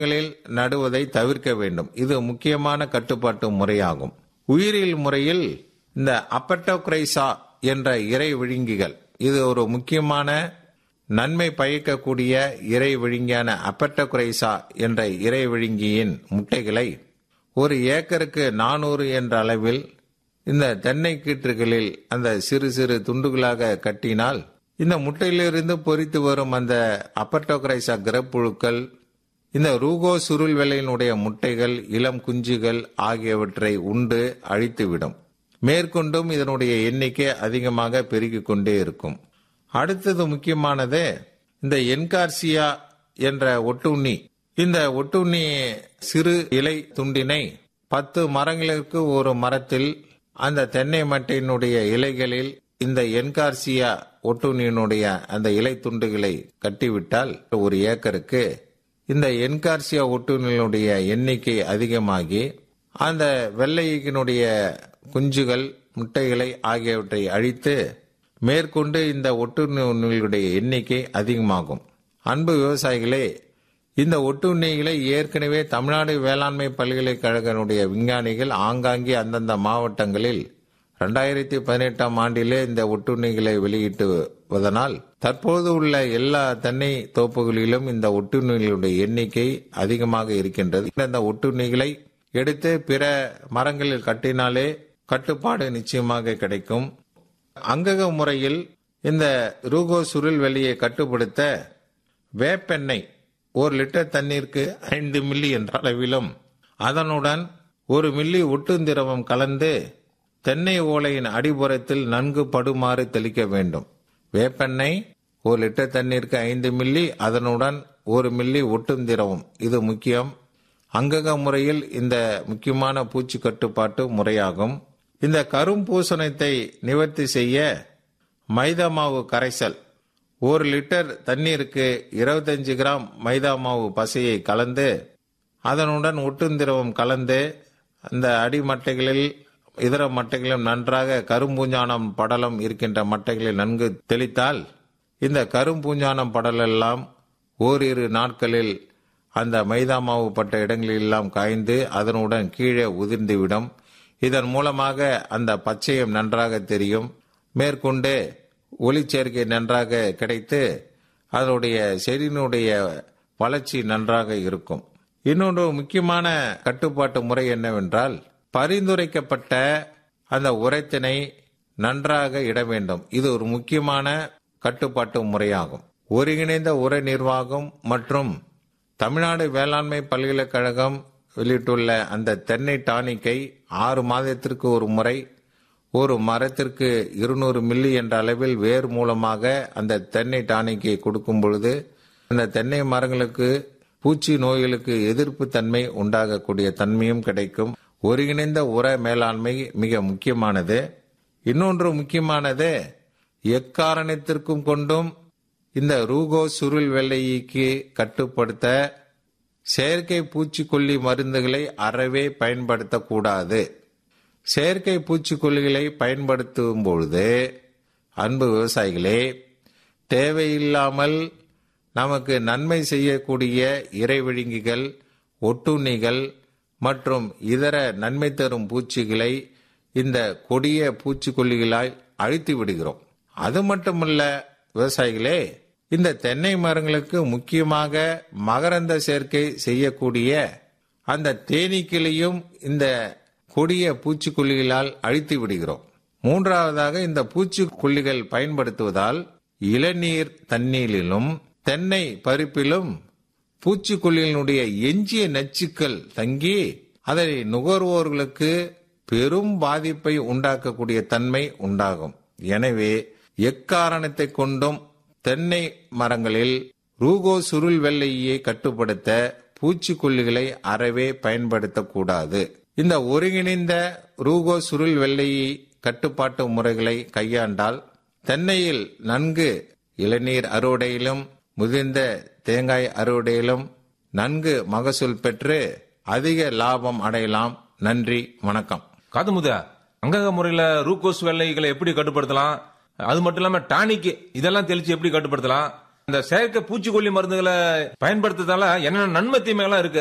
களில் நடுவதை தவிர்க்க வேண்டும் இது முக்கியமான கட்டுப்பாட்டு முறையாகும் உயிரியல் முறையில் இந்த அப்பட்டோக்ரைசா என்ற இறை விழுங்கிகள் இது ஒரு முக்கியமான நன்மை பயக்கக்கூடிய இறை விழுங்கியான அப்பட்டோக்ரைசா என்ற இறை விழுங்கியின் முட்டைகளை ஒரு ஏக்கருக்கு நானூறு என்ற அளவில் இந்த தென்னை கீற்றுகளில் அந்த சிறு சிறு துண்டுகளாக கட்டினால் இந்த முட்டையிலிருந்து பொறித்து வரும் அந்த அப்பட்டோக்ரைசா கிரப்புழுக்கள் இந்த ரூகோ சுருள் வெள்ளையினுடைய முட்டைகள் இளம் குஞ்சுகள் ஆகியவற்றை உண்டு அழித்துவிடும் மேற்கொண்டும் இதனுடைய எண்ணிக்கை அதிகமாக பெருகிக் கொண்டே இருக்கும் அடுத்தது முக்கியமானது இந்த என்கார்சியா என்ற ஒட்டுண்ணி இந்த ஒட்டுண்ணி சிறு இலை துண்டினை பத்து மரங்களுக்கு ஒரு மரத்தில் அந்த தென்னை மட்டையினுடைய இலைகளில் இந்த என்கார்சியா ஒட்டுண்ணியினுடைய அந்த இலை துண்டுகளை கட்டிவிட்டால் ஒரு ஏக்கருக்கு இந்த என்கார்சியா ஒட்டுண்ணிகளுடைய எண்ணிக்கை அதிகமாகி அந்த வெள்ளையினுடைய குஞ்சுகள் முட்டைகளை ஆகியவற்றை அழித்து மேற்கொண்டு இந்த ஒட்டுண்ணிகளுடைய எண்ணிக்கை அதிகமாகும் அன்பு விவசாயிகளே இந்த ஒட்டுண்ணிகளை ஏற்கனவே தமிழ்நாடு வேளாண்மை பல்கலைக்கழகனுடைய விஞ்ஞானிகள் ஆங்காங்கே அந்தந்த மாவட்டங்களில் ரெண்டாயிரத்தி பதினெட்டாம் ஆண்டிலே இந்த ஒட்டுண்ணிகளை வெளியிட்டுவதனால் தற்போது உள்ள எல்லா தென்னை தோப்புகளிலும் இந்த ஒட்டுண்ணிகளுடைய எண்ணிக்கை அதிகமாக இருக்கின்றது இந்த ஒட்டுண்ணிகளை எடுத்து பிற மரங்களில் கட்டினாலே கட்டுப்பாடு நிச்சயமாக கிடைக்கும் அங்கக முறையில் இந்த ரூகோ சுருள் வெளியை கட்டுப்படுத்த வேப்பெண்ணெய் ஒரு லிட்டர் தண்ணீருக்கு ஐந்து மில்லி என்ற அளவிலும் அதனுடன் ஒரு மில்லி ஒட்டுந்திரவம் கலந்து தென்னை ஓலையின் அடிப்புறத்தில் நன்கு படுமாறு தெளிக்க வேண்டும் வேப்பெண்ணெய் ஒரு லிட்டர் தண்ணீருக்கு ஐந்து மில்லி அதனுடன் ஒரு மில்லி ஒட்டும் திரவம் இது முக்கியம் அங்கக முறையில் இந்த முக்கியமான பூச்சி கட்டுப்பாட்டு முறையாகும் இந்த கரும்பூசணத்தை நிவர்த்தி செய்ய மைதா மாவு கரைசல் ஒரு லிட்டர் தண்ணீருக்கு இருபத்தஞ்சு கிராம் மைதா மாவு பசையை கலந்து அதனுடன் ஒட்டுந்திரவம் கலந்து அந்த அடிமட்டைகளில் இதர மட்டைகளிலும் நன்றாக கரும்பூஞ்சானம் படலம் இருக்கின்ற மட்டைகளில் நன்கு தெளித்தால் இந்த கரும்பூஞ்சானம் படலெல்லாம் ஓரிரு நாட்களில் அந்த மைதா மாவு பட்ட இடங்களெல்லாம் காய்ந்து அதனுடன் கீழே உதிர்ந்துவிடும் இதன் மூலமாக அந்த பச்சையம் நன்றாக தெரியும் மேற்கொண்டு ஒளிச்சேர்க்கை நன்றாக கிடைத்து அதனுடைய செடியினுடைய வளர்ச்சி நன்றாக இருக்கும் இன்னொன்று முக்கியமான கட்டுப்பாட்டு முறை என்னவென்றால் பரிந்துரைக்கப்பட்ட அந்த உரத்தினை நன்றாக இட வேண்டும் இது ஒரு முக்கியமான கட்டுப்பாட்டு முறையாகும் ஒருங்கிணைந்த உர நிர்வாகம் மற்றும் தமிழ்நாடு வேளாண்மை பல்கலைக்கழகம் வெளியிட்டுள்ள அந்த தென்னை டானிக்கை ஆறு மாதத்திற்கு ஒரு முறை ஒரு மரத்திற்கு இருநூறு மில்லி என்ற அளவில் வேர் மூலமாக அந்த தென்னை டானிக்கை கொடுக்கும் பொழுது அந்த தென்னை மரங்களுக்கு பூச்சி நோய்களுக்கு எதிர்ப்பு தன்மை உண்டாகக்கூடிய தன்மையும் கிடைக்கும் ஒருங்கிணைந்த உர மேலாண்மை மிக முக்கியமானது இன்னொன்று முக்கியமானது எக்காரணத்திற்கும் கொண்டும் இந்த ரூகோ சுருள் வெள்ளைக்கு கட்டுப்படுத்த செயற்கை பூச்சிக்கொல்லி மருந்துகளை அறவே பயன்படுத்தக்கூடாது செயற்கை பூச்சிக்கொல்லிகளை பயன்படுத்தும் பொழுது அன்பு விவசாயிகளே தேவையில்லாமல் நமக்கு நன்மை செய்யக்கூடிய இறைவிழுங்கிகள் ஒட்டுண்ணிகள் மற்றும் இதர நன்மை தரும் பூச்சிகளை இந்த கொடிய பூச்சிக்கொல்லிகளால் அழித்து விடுகிறோம் அது மட்டுமல்ல விவசாயிகளே இந்த தென்னை மரங்களுக்கு முக்கியமாக மகரந்த சேர்க்கை செய்யக்கூடிய அந்த தேனீக்களையும் இந்த கொடிய பூச்சிக்கொல்லிகளால் அழித்து விடுகிறோம் மூன்றாவதாக இந்த பூச்சிக்கொல்லிகள் பயன்படுத்துவதால் இளநீர் தண்ணீரிலும் தென்னை பருப்பிலும் பூச்சிக்கொல்லிகளுடைய எஞ்சிய நச்சுக்கள் தங்கி அதை நுகர்வோர்களுக்கு பெரும் பாதிப்பை உண்டாக்கக்கூடிய தன்மை உண்டாகும் எனவே எக்காரணத்தை கொண்டும் தென்னை மரங்களில் ரூகோ சுருள் வெள்ளையை கட்டுப்படுத்த பூச்சிக்கொல்லிகளை அறவே பயன்படுத்தக்கூடாது இந்த ஒருங்கிணைந்த ரூகோ சுருள் வெள்ளையை கட்டுப்பாட்டு முறைகளை கையாண்டால் தென்னையில் நன்கு இளநீர் அறுவடையிலும் முதிர்ந்த தேங்காய் அறுவடையிலும் நன்கு மகசூல் பெற்று அதிக லாபம் அடையலாம் நன்றி வணக்கம் காதுமுதா அங்கக முறையில ரூகோஸ் வெள்ளைகளை எப்படி கட்டுப்படுத்தலாம் அது மட்டும் இல்லாம டானிக் இதெல்லாம் தெளிச்சு எப்படி கட்டுப்படுத்தலாம் இந்த செயற்கை பூச்சிக்கொல்லி மருந்துகளை பயன்படுத்துறதால என்னென்ன நன்மை தீமைகள்லாம் இருக்கு